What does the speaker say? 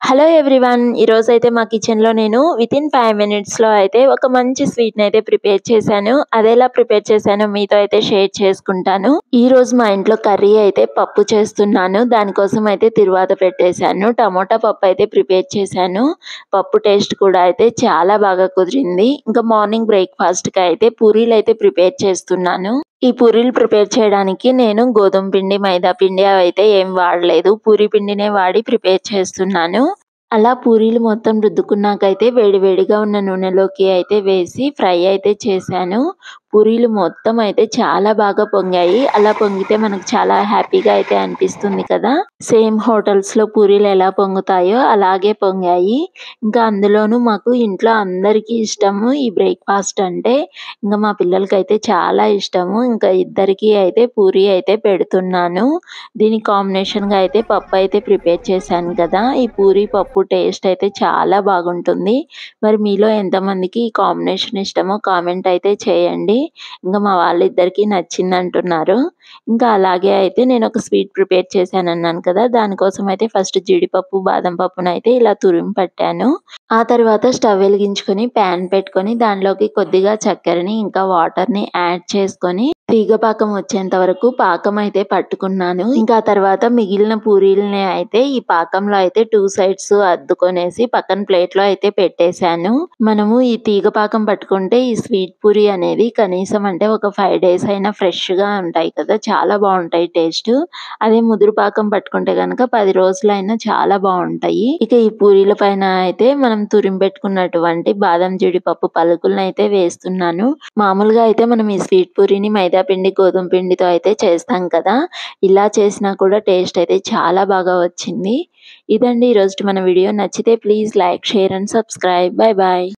hello everyone ఈరోజైతే మా కిచెన్లో నేను వితిన్ ఫైవ్ మినిట్స్లో అయితే ఒక మంచి స్వీట్ని అయితే ప్రిపేర్ చేశాను అదెలా ప్రిపేర్ చేశానో మీతో అయితే షేర్ చేసుకుంటాను ఈ రోజు మా ఇంట్లో కర్రీ అయితే పప్పు చేస్తున్నాను దానికోసం అయితే తిరువాత పెట్టేశాను టమోటా పప్పు అయితే ప్రిపేర్ చేశాను పప్పు టేస్ట్ కూడా అయితే చాలా బాగా కుదిరింది ఇంకా మార్నింగ్ బ్రేక్ఫాస్ట్కి అయితే పూరీలు అయితే ప్రిపేర్ చేస్తున్నాను ఈ పూరీలు ప్రిపేర్ చేయడానికి నేను గోధుమ పిండి మైదా పిండి అవి అయితే ఏం వాడలేదు పూరీ పిండినే వాడి ప్రిపేర్ చేస్తున్నాను అలా పూరీలు మొత్తం రుద్దుకున్నాకైతే వేడివేడిగా ఉన్న నూనెలోకి అయితే వేసి ఫ్రై అయితే చేశాను పూరీలు మొత్తం అయితే చాలా బాగా పొంగాయి అలా పొంగితే మనకు చాలా హ్యాపీగా అయితే అనిపిస్తుంది కదా సేమ్ హోటల్స్లో పూరీలు ఎలా పొంగుతాయో అలాగే పొంగాయి ఇంకా అందులోనూ మాకు ఇంట్లో అందరికీ ఇష్టము ఈ బ్రేక్ఫాస్ట్ అంటే ఇంకా మా పిల్లలకి అయితే చాలా ఇష్టము ఇంకా ఇద్దరికి అయితే పూరీ అయితే పెడుతున్నాను దీని కాంబినేషన్గా అయితే పప్పు అయితే ప్రిపేర్ చేశాను కదా ఈ పూరీ పప్పు టేస్ట్ అయితే చాలా బాగుంటుంది మరి మీలో ఎంతమందికి ఈ కాంబినేషన్ ఇష్టమో కామెంట్ అయితే చేయండి ఇంకా మా వాళ్ళిద్దరికీ నచ్చింది అంటున్నారు ఇంకా అలాగే అయితే నేను ఒక స్వీట్ ప్రిపేర్ చేశాను అన్నాను కదా దానికోసం అయితే ఫస్ట్ జీడిపప్పు బాదం పప్పును అయితే ఇలా తురిమి పట్టాను ఆ తర్వాత స్టవ్ వెలిగించుకొని ప్యాన్ పెట్టుకొని దానిలోకి కొద్దిగా చక్కెరని ఇంకా వాటర్ని యాడ్ చేసుకొని తీగ పాకం వచ్చేంత వరకు పాకం అయితే పట్టుకున్నాను ఇంకా తర్వాత మిగిలిన పూరీలని అయితే ఈ పాకంలో అయితే టూ సైడ్స్ అద్దుకొనేసి పక్కన ప్లేట్ లో అయితే పెట్టేశాను మనము ఈ తీగ పాకం పట్టుకుంటే ఈ స్వీట్ పూరి అనేది కనీసం అంటే ఒక ఫైవ్ డేస్ అయినా ఫ్రెష్ గా ఉంటాయి కదా చాలా బాగుంటాయి టేస్ట్ అదే ముదురు పాకం పట్టుకుంటే కనుక పది రోజులైనా చాలా బాగుంటాయి ఇక ఈ పూరీల పైన అయితే మనం తురిమి పెట్టుకున్నటువంటి బాదం జీడిపప్పు పలుకులను అయితే వేస్తున్నాను మామూలుగా అయితే మనం ఈ స్వీట్ పూరిని మైదా పిండి గోధుమ పిండితో అయితే చేస్తాం కదా ఇలా చేసినా కూడా టేస్ట్ అయితే చాలా బాగా వచ్చింది ఇదండి ఈరోజు మన వీడియో నచ్చితే please like share and subscribe bye bye